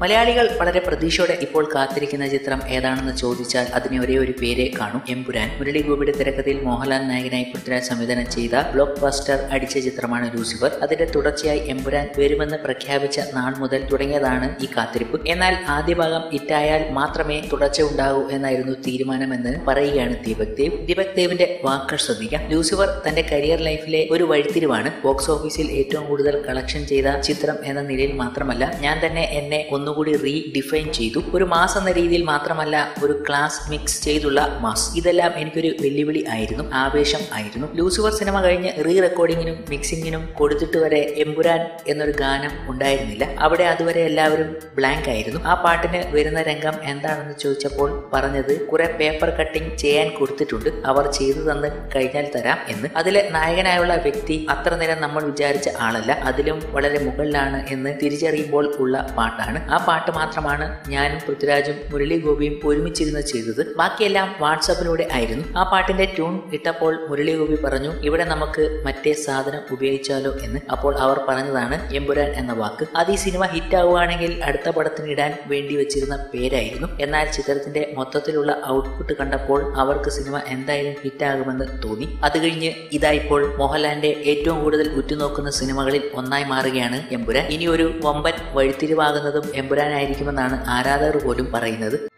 മലയാളികൾ വളരെ പ്രതീക്ഷയോടെ ഇപ്പോൾ കാത്തിരിക്കുന്ന ചിത്രം ഏതാണെന്ന് ചോദിച്ചാൽ അതിന് ഒരേ ഒരു പേരെ കാണും എമ്പുരാൻ മുരളി ഗോപിയുടെ തിരക്കഥയിൽ മോഹൻലാൽ നായകനായി പൃഥ്വിരാജ് സംവിധാനം ചെയ്ത ബ്ലോക്ക് ബസ്റ്റർ അടിച്ച ചിത്രമാണ് ലൂസിഫർ അതിന്റെ തുടർച്ചയായി എമ്പുരാൻ വരുമെന്ന് പ്രഖ്യാപിച്ച നാൾ മുതൽ തുടങ്ങിയതാണ് ഈ കാത്തിരിപ്പ് എന്നാൽ ആദ്യ ഭാഗം ഹിറ്റായാൽ മാത്രമേ തുടർച്ച ഉണ്ടാകൂ എന്നായിരുന്നു തീരുമാനമെന്ന് പറയുകയാണ് ദീപക് ദേവ് ദീപക് ദേവിന്റെ വാക്കുകൾ ശ്രദ്ധിക്കാം ലൂസിഫർ തന്റെ കരിയർ ലൈഫിലെ ഒരു വഴിത്തിരിവാണ് ബോക്സ് ഓഫീസിൽ ഏറ്റവും കൂടുതൽ കളക്ഷൻ ചെയ്ത ചിത്രം എന്ന നിലയിൽ മാത്രമല്ല ഞാൻ തന്നെ എന്നെ ഒന്നുകൂടി റീ ഡിഫൈൻ ചെയ്തു ഒരു മാസ് എന്ന രീതിയിൽ മാത്രമല്ല ഒരു ക്ലാസ് മിക്സ് ചെയ്തുള്ള മാസ് ഇതെല്ലാം എനിക്കൊരു വെല്ലുവിളി ആയിരുന്നു ആവേശം ആയിരുന്നു ലൂസിഫർ സിനിമ കഴിഞ്ഞ് റീ റെക്കോർഡിങ്ങിനും മിക്സിങ്ങിനും കൊടുത്തിട്ട് വരെ എമ്പുരാൻ എന്നൊരു ഗാനം ഉണ്ടായിരുന്നില്ല അവിടെ അതുവരെ എല്ലാവരും ബ്ലാങ്ക് ആയിരുന്നു ആ പാട്ടിന് വരുന്ന രംഗം എന്താണെന്ന് ചോദിച്ചപ്പോൾ പറഞ്ഞത് കുറെ പേപ്പർ കട്ടിംഗ് ചെയ്യാൻ കൊടുത്തിട്ടുണ്ട് അവർ ചെയ്തു തന്ന് കഴിഞ്ഞാൽ തരാം എന്ന് അതിലെ നായകനായുള്ള വ്യക്തി അത്ര നേരം നമ്മൾ വിചാരിച്ച ആളല്ല അതിലും വളരെ മുകളിലാണ് എന്ന് തിരിച്ചറിയുമ്പോൾ ഉള്ള പാട്ടാണ് ആ പാട്ട് മാത്രമാണ് ഞാനും പൃഥ്വിരാജും മുരളി ഗോപിയും ഒരുമിച്ചിരുന്ന് ചെയ്തത് ബാക്കിയെല്ലാം വാട്സാപ്പിലൂടെ ആയിരുന്നു ആ പാട്ടിന്റെ ട്യൂൺ ഇട്ടപ്പോൾ മുരളി ഗോപി പറഞ്ഞു ഇവിടെ നമുക്ക് മറ്റേ സാധനം ഉപയോഗിച്ചാലോ എന്ന് അപ്പോൾ അവർ പറഞ്ഞതാണ് എമ്പുരാൻ എന്ന വാക്ക് അത് ഈ സിനിമ ഹിറ്റ് ആവുകയാണെങ്കിൽ അടുത്ത പടത്തിന് ഇടാൻ വേണ്ടി വെച്ചിരുന്ന പേരായിരുന്നു എന്നാൽ ചിത്രത്തിന്റെ മൊത്തത്തിലുള്ള ഔട്ട്പുട്ട് കണ്ടപ്പോൾ അവർക്ക് സിനിമ എന്തായാലും ഹിറ്റാകുമെന്ന് തോന്നി അത് കഴിഞ്ഞ് ഇതാ ഇപ്പോൾ മോഹൻലാലിന്റെ ഏറ്റവും കൂടുതൽ ഉറ്റുനോക്കുന്ന സിനിമകളിൽ ഒന്നായി മാറുകയാണ് എമ്പുരാൻ ഇനി ഒരു വമ്പൻ വഴിത്തിരിവാകുന്നതും എമ്പുരാനായിരിക്കുമെന്നാണ് ആരാധകർ പോലും പറയുന്നത്